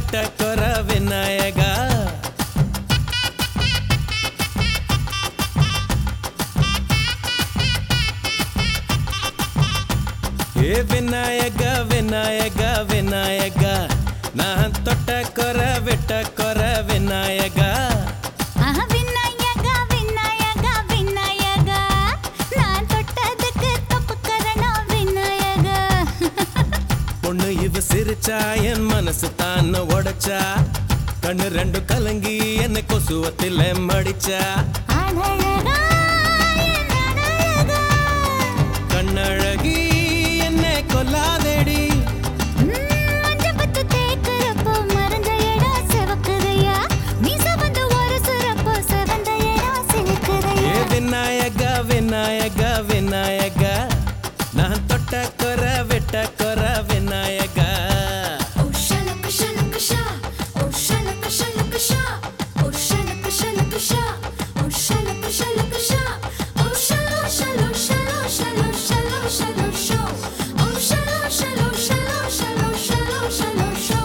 வெட்ட கொர விநாயகா ஏ விநாயகா விநாயகா விநாயகா நான் தொட்ட கொர வெட்ட கொர விநாயகா ஆஹா, விநாயகா, விநாயகா, விநாயகா. நான் தொட்டதுக்கு தப்புக்கரணம் விநாயகா. பொண்ணு இவ சிரிச்சா என் மனசு தான உடைச்சா கண்ணு ரெண்டு கலங்கி என்னை கொசுவத்தில் மடிச்சா அழகா, என் அழகா. கண்ணழகி என்னை கொல்லாதேடி ம், மஞ்சப்பத்து தேய்க்கிறப்போ மறைஞ்ச இடம் சிவக்குதையா? மீச வந்து ஒரு சுரப்போ சிவந்த இடம் ஏ சிலுக்குதையா? விநாயகா விநாயகா விநாயகா நான் தொட்ட கொர வெட்ட கொர Vinayaka Oh shalaka shalaka sha, oh shalaka shalaka sha, oh shalaka shalaka sha, oh shalaka shalaka sha, oh shalo shalo shalo shalo shalo shalo sho, oh shalo shalo shalo shalo shalo shalo sho.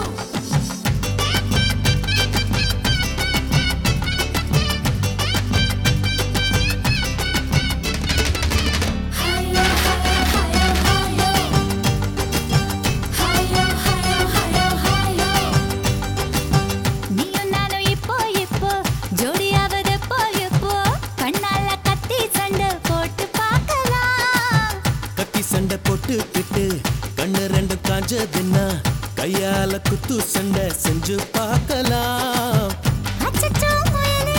Hayo hayo hayo hayo. ஹாயோ ஹாயோ ஹாயோ ஹாயோ நீயும் நானும் இப்போ இப்போ ஜோடியாவது எப்போ எப்போ கண்ணால கத்தி சண்டை போட்டு பார்க்கலாம் கத்தி சண்டை போட்டுக்கிட்டு கண்ணு ரெண்டு காஞ்சதுன்னா கையால குத்து சண்டை செஞ்சு பார்க்கலாம் அச்சச்சோ முயலே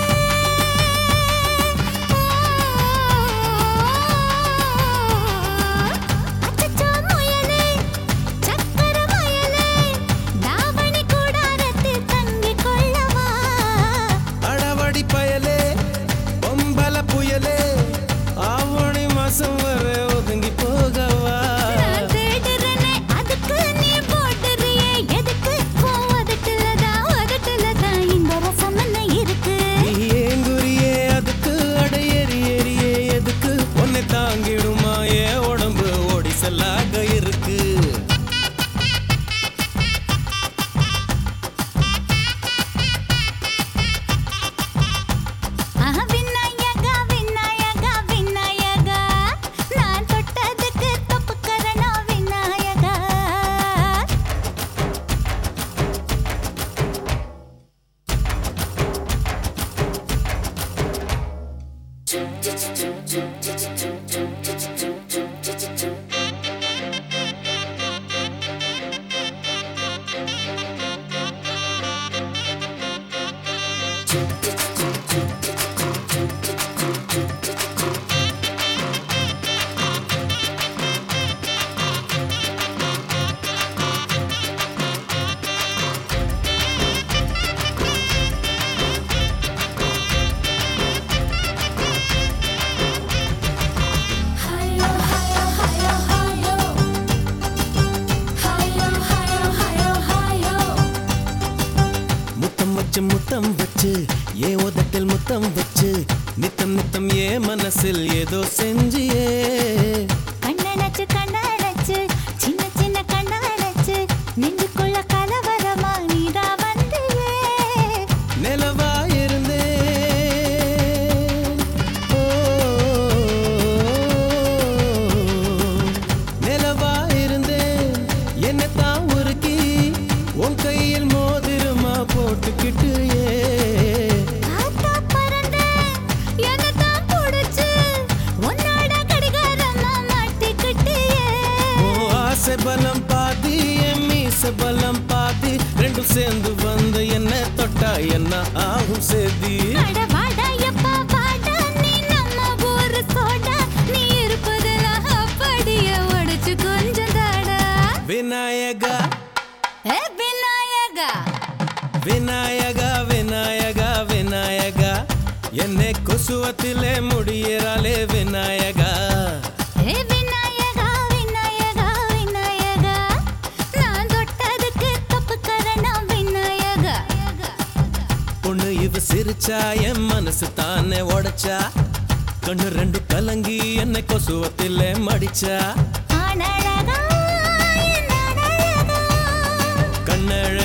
அச்சச்சோ முயலே சக்கர முயலே தாவணி கூடாரத்தில் தங்கிக் கொள்ளவா அடவடி பயலே பொம்பல புயலே ஆவணி மாசம் வர ஒதுங்கி போகவா நான் தேடுறேனே, அதுக்கு நீ போடுறியே எதுக்கு உன் உதட்டுலதான், உதட்டுலதான் இந்த ரசம் என்ன இருக்கு நீ ஏங்குறியே அதுக்கு அட எரி எரியே எதுக்கு உன்னை தாங்கிடுமா ஏன் உடம்பு ஓடி செல்லாக இருக்கு ஆஹா, விநாயகா, விநாயகா, விநாயகா. நான் தொட்டதுக்கு தப்புக்கரணம் விநாயகா ஹாயோ ஹாயோ ஹாயோ ஹாயோ ஹாயோ ஹாயோ ஹாயோ ஹாயோ முத்தம் வச்சு முத்தம் வச்சு ஏ உதட்டில் முத்தம் வச்சு நித்தம் நித்தம் ஏ மனசில் ஏதோ செஞ்சியே கண்ணடைச்சு கண்ணடைச்சு சின்ன சின்ன கண்ணடைச்சு நெஞ்சுக்குள்ள கலவரமா நீதா வந்தியே நிலவா இருந்தே ஓ, நிலவா இருந்தே என்னை தான் உருக்கி உன் கையில் மோதிரமா போட்டுக்கிட்டு ஏ காத்தா பறந்த என்னதான் புடிச்சு உன்னோட கடிகாரமா மாட்டிக்கிட்டியே ஓ ஆசை பலம் பாதி என் மீச பலம் பாதி ரெண்டும் சேர்ந்து வந்து என்ன தொட்டா என்ன ஆகும் சேதி அட வாடா எப்பா வாடா நீ நம்ம ஊரு சோடா நீ இருப்பதெல்லாம் அப்படியே உடைச்சு கொஞ்சம் தாடா விநாயகா ஏ விநாயகா விநாயகா விநாயகா விநாயகா என்னை கொசுவத்திலே முடியிறாளே விநாயகா ஏ விநாயகா விநாயகா விநாயகா நான் தொட்டதுக்கு தப்பு கரணம் விநாயகா பொண்ணு இவ சிரிச்சா என் மனசு தானே உடைச்சா கண்ணு ரெண்டு கலங்கி என்னை கொசுவத்திலே மடிச்சா ஆனழகா என் அழகா கண்ணழ